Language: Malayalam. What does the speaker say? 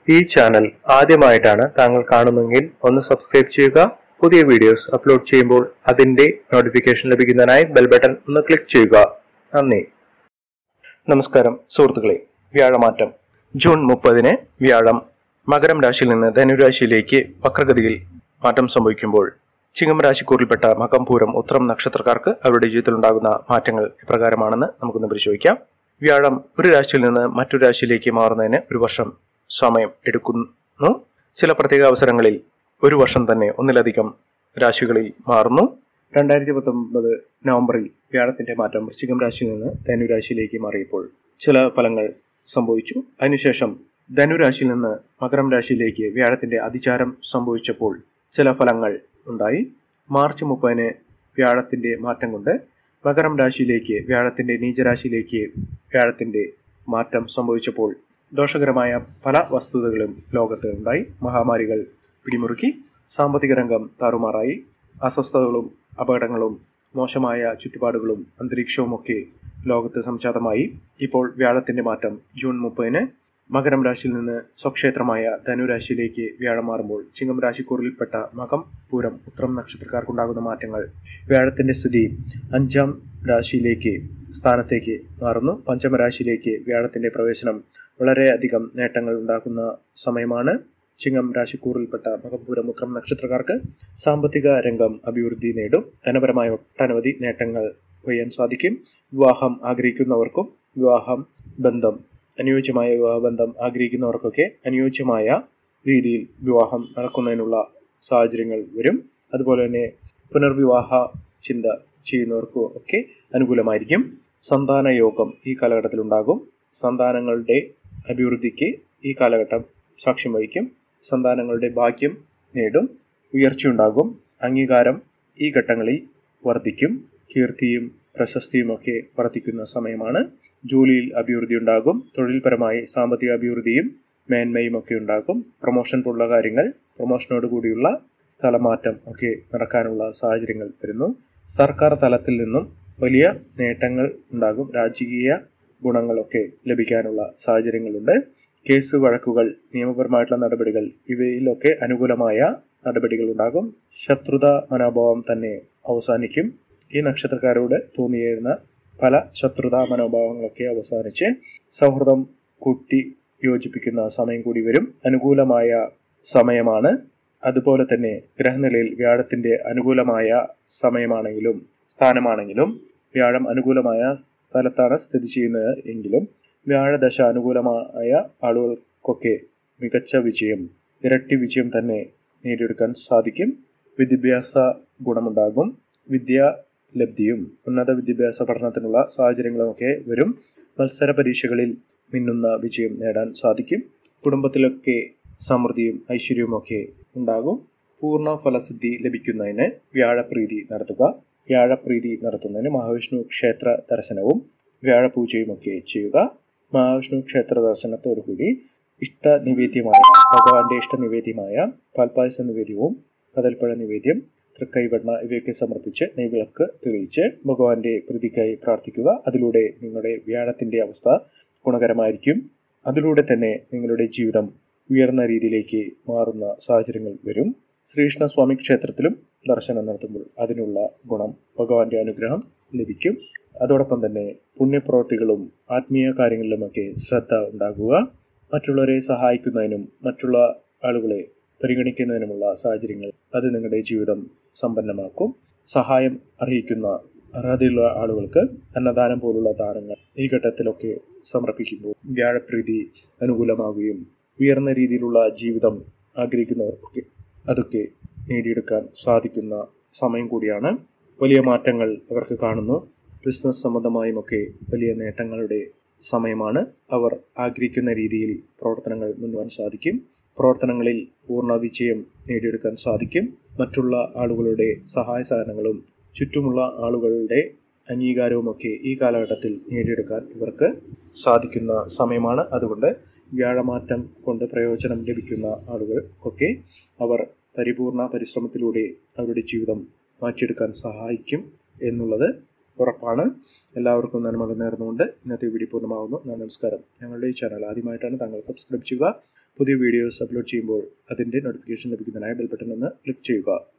ഈ ചാനൽ ആദ്യമായിട്ടാണ് താങ്കൾ കാണുന്നതെങ്കിൽ ഒന്ന് സബ്സ്ക്രൈബ് ചെയ്യുക പുതിയ വീഡിയോസ് അപ്ലോഡ് ചെയ്യുമ്പോൾ അതിന്റെ നോട്ടിഫിക്കേഷൻ ലഭിക്കുന്നതിനായി ബെൽ ബട്ടൺ ഒന്ന് ക്ലിക്ക് ചെയ്യുക നന്ദി നമസ്കാരം സുഹൃത്തുക്കളെ വ്യാഴമാറ്റം ജൂൺ മുപ്പതിന് വ്യാഴം മകരം രാശിയിൽ നിന്ന് ധനുരാശിയിലേക്ക് വക്രഗതിയിൽ മാറ്റം സംഭവിക്കുമ്പോൾ ചിങ്ങം രാശിക്കൂറിൽപ്പെട്ട മകം പൂരം ഉത്തരം നക്ഷത്രക്കാർക്ക് അവരുടെ ജീവിതത്തിൽ ഉണ്ടാകുന്ന മാറ്റങ്ങൾ ഇപ്രകാരമാണെന്ന് നമുക്കൊന്ന് പരിശോധിക്കാം വ്യാഴം ഒരു രാശിയിൽ നിന്ന് മറ്റൊരു രാശിയിലേക്ക് മാറുന്നതിന് ഒരു വർഷം സമയം എടുക്കുന്നു ചില പ്രത്യേക അവസരങ്ങളിൽ ഒരു വർഷം തന്നെ ഒന്നിലധികം രാശികളിൽ മാറുന്നു രണ്ടായിരത്തി പത്തൊമ്പത് നവംബറിൽ വ്യാഴത്തിന്റെ മാറ്റം വൃശ്ചികം രാശിയിൽ നിന്ന് ധനുരാശിയിലേക്ക് മാറിയപ്പോൾ ചില ഫലങ്ങൾ സംഭവിച്ചു അതിനുശേഷം ധനുരാശിയിൽ നിന്ന് മകരം രാശിയിലേക്ക് വ്യാഴത്തിന്റെ അതിചാരം സംഭവിച്ചപ്പോൾ ചില ഫലങ്ങൾ ഉണ്ടായി മാർച്ച് മുപ്പതിന് വ്യാഴത്തിന്റെ മാറ്റം കൊണ്ട് മകരം രാശിയിലേക്ക് വ്യാഴത്തിന്റെ നീചരാശിയിലേക്ക് വ്യാഴത്തിന്റെ മാറ്റം സംഭവിച്ചപ്പോൾ ദോഷകരമായ പല വസ്തുതകളും ലോകത്ത് ഉണ്ടായി മഹാമാരികൾ പിടിമുറുക്കി സാമ്പത്തിക രംഗം താറുമാറായി അസ്വസ്ഥതകളും അപകടങ്ങളും മോശമായ ചുറ്റുപാടുകളും അന്തരീക്ഷവുമൊക്കെ ലോകത്ത് സംജാതമായി ഇപ്പോൾ വ്യാഴത്തിന്റെ മാറ്റം ജൂൺ മുപ്പതിന് മകരം രാശിയിൽ നിന്ന് സ്വക്ഷേത്രമായ ധനുരാശിയിലേക്ക് വ്യാഴം മാറുമ്പോൾ ചിങ്ങം രാശിക്കൂറിൽപ്പെട്ട മകം പൂരം ഉത്രം നക്ഷത്രക്കാർക്കുണ്ടാകുന്ന മാറ്റങ്ങൾ വ്യാഴത്തിന്റെ സ്ഥിതി അഞ്ചാം രാശിയിലേക്ക് സ്ഥാനത്തേക്ക് മാറുന്നു പഞ്ചമരാശിയിലേക്ക് വ്യാഴത്തിന്റെ പ്രവേശനം വളരെയധികം നേട്ടങ്ങൾ ഉണ്ടാക്കുന്ന സമയമാണ് ചിങ്ങം രാശിക്കൂറിൽപ്പെട്ട മകപൂരം ഉത്രം നക്ഷത്രക്കാർക്ക് സാമ്പത്തിക രംഗം അഭിവൃദ്ധി നേടും ധനപരമായ ഒട്ടനവധി നേട്ടങ്ങൾ കൊയ്യാൻ സാധിക്കും വിവാഹം ആഗ്രഹിക്കുന്നവർക്കും വിവാഹം ബന്ധം അനുയോജ്യമായ വിവാഹബന്ധം ആഗ്രഹിക്കുന്നവർക്കൊക്കെ അനുയോജ്യമായ രീതിയിൽ വിവാഹം നടക്കുന്നതിനുള്ള സാഹചര്യങ്ങൾ വരും അതുപോലെ തന്നെ പുനർവിവാഹ ചിന്ത ചെയ്യുന്നവർക്കും ഒക്കെ അനുകൂലമായിരിക്കും സന്താന യോഗം ഈ കാലഘട്ടത്തിൽ ഉണ്ടാകും സന്താനങ്ങളുടെ അഭിവൃദ്ധിക്ക് ഈ കാലഘട്ടം സാക്ഷ്യം വഹിക്കും സന്താനങ്ങളുടെ ഭാഗ്യം നേടും ഉയർച്ചയുണ്ടാകും അംഗീകാരം ഈ ഘട്ടങ്ങളിൽ വർദ്ധിക്കും കീർത്തിയും പ്രശസ്തിയുമൊക്കെ വർദ്ധിക്കുന്ന സമയമാണ് ജോലിയിൽ അഭിവൃദ്ധി ഉണ്ടാകും തൊഴിൽപരമായി സാമ്പത്തിക അഭിവൃദ്ധിയും മേന്മയും ഒക്കെ ഉണ്ടാകും പ്രൊമോഷൻ പോലുള്ള കാര്യങ്ങൾ പ്രൊമോഷനോട് കൂടിയുള്ള സ്ഥലമാറ്റം ഒക്കെ നടക്കാനുള്ള സാഹചര്യങ്ങൾ വരുന്നു സർക്കാർ തലത്തിൽ നിന്നും വലിയ നേട്ടങ്ങൾ ഉണ്ടാകും രാജകീയ ഗുണങ്ങളൊക്കെ ലഭിക്കാനുള്ള സാഹചര്യങ്ങളുണ്ട് കേസ് വഴക്കുകൾ നിയമപരമായിട്ടുള്ള നടപടികൾ ഇവയിലൊക്കെ അനുകൂലമായ നടപടികൾ ഉണ്ടാകും ശത്രുത മനോഭാവം തന്നെ അവസാനിക്കും ഈ നക്ഷത്രക്കാരോട് തോന്നിയിരുന്ന പല ശത്രുതാ മനോഭാവങ്ങളൊക്കെ അവസാനിച്ച് സൗഹൃദം കൂട്ടി യോജിപ്പിക്കുന്ന സമയം കൂടി വരും അനുകൂലമായ സമയമാണ് അതുപോലെ തന്നെ ഗ്രഹനിലയിൽ വ്യാഴത്തിന്റെ അനുകൂലമായ സമയമാണെങ്കിലും സ്ഥാനമാണെങ്കിലും വ്യാഴം അനുകൂലമായ സ്ഥലത്താണ് സ്ഥിതി ചെയ്യുന്നത് എങ്കിലും വ്യാഴദശ അനുകൂലമായ ആളുകൾക്കൊക്കെ മികച്ച വിജയം ഇരട്ടി വിജയം തന്നെ നേടിയെടുക്കാൻ സാധിക്കും വിദ്യാഭ്യാസ ഗുണമുണ്ടാകും വിദ്യാ ലബ്ധിയും ഉന്നത വിദ്യാഭ്യാസ പഠനത്തിനുള്ള സാഹചര്യങ്ങളുമൊക്കെ വരും മത്സര പരീക്ഷകളിൽ മിന്നുന്ന വിജയം നേടാൻ സാധിക്കും കുടുംബത്തിലൊക്കെ സമൃദ്ധിയും ഐശ്വര്യവുമൊക്കെ ഉണ്ടാകും പൂർണ്ണ ഫലസിദ്ധി ലഭിക്കുന്നതിന് വ്യാഴപ്രീതി നടത്തുക വ്യാഴപ്രീതി നടത്തുന്നതിന് മഹാവിഷ്ണു ക്ഷേത്ര ദർശനവും വ്യാഴപൂജയുമൊക്കെ ചെയ്യുക മഹാവിഷ്ണു ക്ഷേത്ര ദർശനത്തോടുകൂടി ഇഷ്ട നിവേദ്യമായ ഭഗവാന്റെ ഇഷ്ട നിവേദ്യമായ പാൽപ്പായസ നിവേദ്യവും കതൽപ്പഴ നിവേദ്യം തൃക്കൈവെണ്ണ ഇവയൊക്കെ സമർപ്പിച്ച് നെയ്വിളക്ക് തെളിയിച്ച് ഭഗവാന്റെ പ്രീതിക്കായി പ്രാർത്ഥിക്കുക അതിലൂടെ നിങ്ങളുടെ വ്യാഴത്തിന്റെ അവസ്ഥ ഗുണകരമായിരിക്കും അതിലൂടെ തന്നെ നിങ്ങളുടെ ജീവിതം ഉയർന്ന രീതിയിലേക്ക് മാറുന്ന സാഹചര്യങ്ങൾ വരും ശ്രീകൃഷ്ണസ്വാമി ക്ഷേത്രത്തിലും ദർശനം നടത്തുമ്പോൾ അതിനുള്ള ഗുണം ഭഗവാന്റെ അനുഗ്രഹം ലഭിക്കും അതോടൊപ്പം തന്നെ പുണ്യപ്രവൃത്തികളും ആത്മീയ കാര്യങ്ങളിലുമൊക്കെ ശ്രദ്ധ ഉണ്ടാകുക മറ്റുള്ളവരെ സഹായിക്കുന്നതിനും മറ്റുള്ള ആളുകളെ പരിഗണിക്കുന്നതിനുമുള്ള സാഹചര്യങ്ങൾ അത് നിങ്ങളുടെ ജീവിതം സമ്പന്നമാക്കും സഹായം അർഹിക്കുന്ന അർഹതയുള്ള ആളുകൾക്ക് അന്നദാനം പോലുള്ള ദാനങ്ങൾ ഈ ഘട്ടത്തിലൊക്കെ സമർപ്പിക്കുമ്പോൾ വ്യാഴപ്രീതി അനുകൂലമാവുകയും ഉയർന്ന രീതിയിലുള്ള ജീവിതം ആഗ്രഹിക്കുന്നവർക്കൊക്കെ അതൊക്കെ നേടിയെടുക്കാൻ സാധിക്കുന്ന സമയം കൂടിയാണ് വലിയ മാറ്റങ്ങൾ അവർക്ക് കാണുന്നു ബിസിനസ് സംബന്ധമായുമൊക്കെ വലിയ നേട്ടങ്ങളുടെ സമയമാണ് അവർ ആഗ്രഹിക്കുന്ന രീതിയിൽ പ്രവർത്തനങ്ങൾ മുന്നോട്ട് സാധിക്കും പ്രവർത്തനങ്ങളിൽ പൂർണ്ണ വിജയം നേടിയെടുക്കാൻ സാധിക്കും മറ്റുള്ള ആളുകളുടെ സഹായ സഹകരണങ്ങളും ചുറ്റുമുള്ള ആളുകളുടെ അംഗീകാരവുമൊക്കെ ഈ കാലഘട്ടത്തിൽ നേടിയെടുക്കാൻ ഇവർക്ക് സാധിക്കുന്ന സമയമാണ് അതുകൊണ്ട് വ്യാഴമാറ്റം കൊണ്ട് പ്രയോജനം ലഭിക്കുന്ന ആളുകൾക്കൊക്കെ അവർ പരിപൂർണ പരിശ്രമത്തിലൂടെ അവരുടെ ജീവിതം മാറ്റിയെടുക്കാൻ സഹായിക്കും എന്നുള്ളത് ഉറപ്പാണ് എല്ലാവർക്കും നന്മകൾ നേർന്നുകൊണ്ട് ഇന്നത്തെ വീഡിയോ പൂർണ്ണമാകുന്നു നന്ദി നമസ്കാരം ഞങ്ങളുടെ ഈ ചാനൽ ആദ്യമായിട്ടാണ് താങ്കൾ സബ്സ്ക്രൈബ് ചെയ്യുക പുതിയ വീഡിയോസ് അപ്ലോഡ് ചെയ്യുമ്പോൾ അതിൻ്റെ നോട്ടിഫിക്കേഷൻ ലഭിക്കുന്നതിനായി ബെൽ ബട്ടൺ ഒന്ന് ക്ലിക്ക് ചെയ്യുക